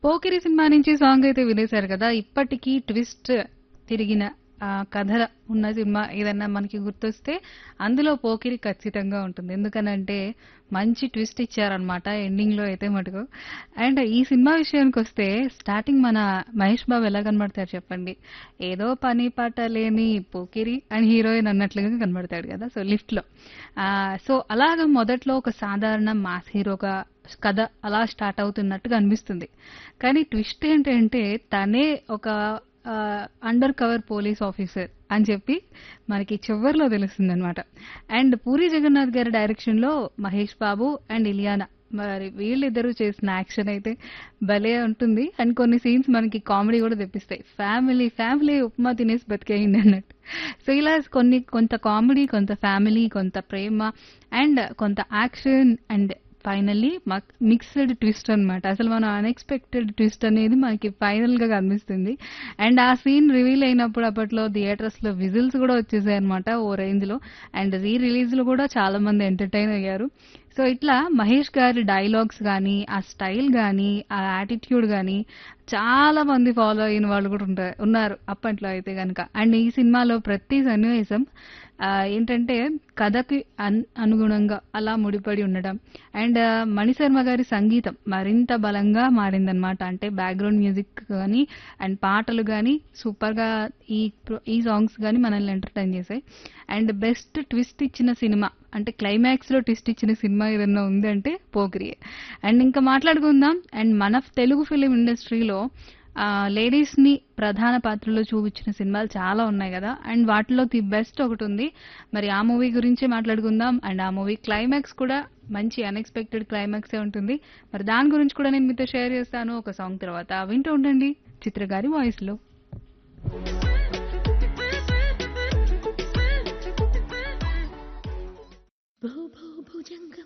Pokiri cinema నుంచి song అయితే వినేశారు కదా ఇప్పటికీ ట్విస్ట్ తిరిగిన ఆ, కథ ఉన్న సినిమా ఏదన్నా మనకి గుర్తొస్తే అందులో పోకిరి ఖచ్చితంగా ఉంటుంది ఎందుకనంటే మంచి ట్విస్ట్ ఇచ్చారనమాట ఎండింగ్ లో అయితే మటుకు అండ్ ఈ సినిమా విషయానికి వస్తే స్టార్టింగ్ మన మహేష్ బాబు ఎలా కనబడతారు చెప్పండి ఏదో పని పాట లేని పోకిరి అని హీరోయిన్ అన్నట్లుగా కనబడతాడు కదా సో లిఫ్ట్ లో ఆ, సో అలాగా మొదట్లో ఒక సాధారణ మాస్ హీరోగా కథ అలా స్టార్ట్ అవుతున్నట్టుగా అనిపిస్తుంది కానీ ట్విస్ట్ ఏంటంటే తనే ఒక అండర్ కవర్ పోలీస్ ఆఫీసర్ అని చెప్పి మనకి చివరిలో తెలుస్తుంది అనమాట అండ్ పూరి జగన్నాథ్ గారి డైరెక్షన్ లో మహేష్ బాబు అండ్ ఇలియానా మరి వీళ్ళిద్దరూ చేసిన యాక్షన్ అయితే భలే ఉంటుంది అండ్ కొన్ని సీన్స్ మనకి కామెడీ కూడా తెప్పిస్తాయి ఫ్యామిలీ ఫ్యామిలీ ఉప్మా తినేసి బతికేయండి అన్నట్టు సో ఇలా కొన్ని కొంత కామెడీ కొంత ఫ్యామిలీ కొంత ప్రేమ అండ్ కొంత action and finally mixed twist అన్నమాట అసలు మనం అన్ఎక్స్పెక్టెడ్ ట్విస్ట్ అనేది మనకి ఫైనల్ గా కనిపిస్తుంది అండ్ ఆ సీన్ రివీల్ అయినప్పుడు అప్పట్లో థియేటర్స్ లో విజిల్స్ కూడా వచ్చేసాయి అనమాట ఓ రేంజ్ లో అండ్ రీ రిలీజ్ లో కూడా చాలా మంది ఎంటర్టైన్ అయ్యారు సో ఇట్లా మహేష్ గారి డైలాగ్స్ కానీ ఆ స్టైల్ కానీ ఆ యాటిట్యూడ్ కానీ చాలా మంది ఫాలో అయిన వాళ్ళు కూడా ఉంటారు ఉన్నారు అప్పట్లో అయితే కనుక అండ్ ఈ సినిమాలో ప్రతి సన్నివేశం ఆ, ఏంటంటే కథకి అన్- అనుగుణంగా అలా ముడిపడి ఉండడం అండ్ మణిశర్మ గారి సంగీతం మరింత బలంగా మారిందనమాట అంటే బ్యాక్గ్రౌండ్ మ్యూజిక్ కానీ అండ్ పాటలు కానీ సూపర్ గా ఈ pro- ఈ సాంగ్స్ కానీ మనల్ని ఎంటర్టైన్ చేశాయి అండ్ బెస్ట్ ట్విస్ట్ ఇచ్చిన సినిమా అంటే క్లైమాక్స్ లో ట్విస్ట్ ఇచ్చిన సినిమా ఏదన్నా ఉంది అంటే పోకిరియే అండ్ ఇంకా మాట్లాడుకుందాం అండ్ మన తెలుగు ఫిలిం ఇండస్ట్రీలో లేడీస్ ని ప్రధాన పాత్రలో చూపించిన సినిమాలు చాలా ఉన్నాయి కదా అండ్ వాటిలో ది బెస్ట్ ఒకటి ఉంది మరి ఆ మూవీ గురించే మాట్లాడుకుందాం అండ్ ఆ మూవీ క్లైమాక్స్ కూడా మంచి అన్ఎక్స్పెక్టెడ్ క్లైమాక్సే ఉంటుంది మరి దాని గురించి కూడా నేను మీతో షేర్ చేస్తాను ఒక సాంగ్ తర్వాత వింటూ ఉండండి చిత్ర గారి వాయిస్ లో భూ భూ భుజంగం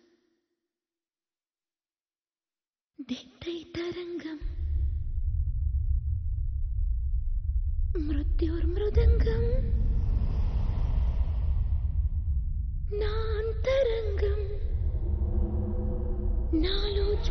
దిట్టై తరంగం మృత్యుర్మృదంగం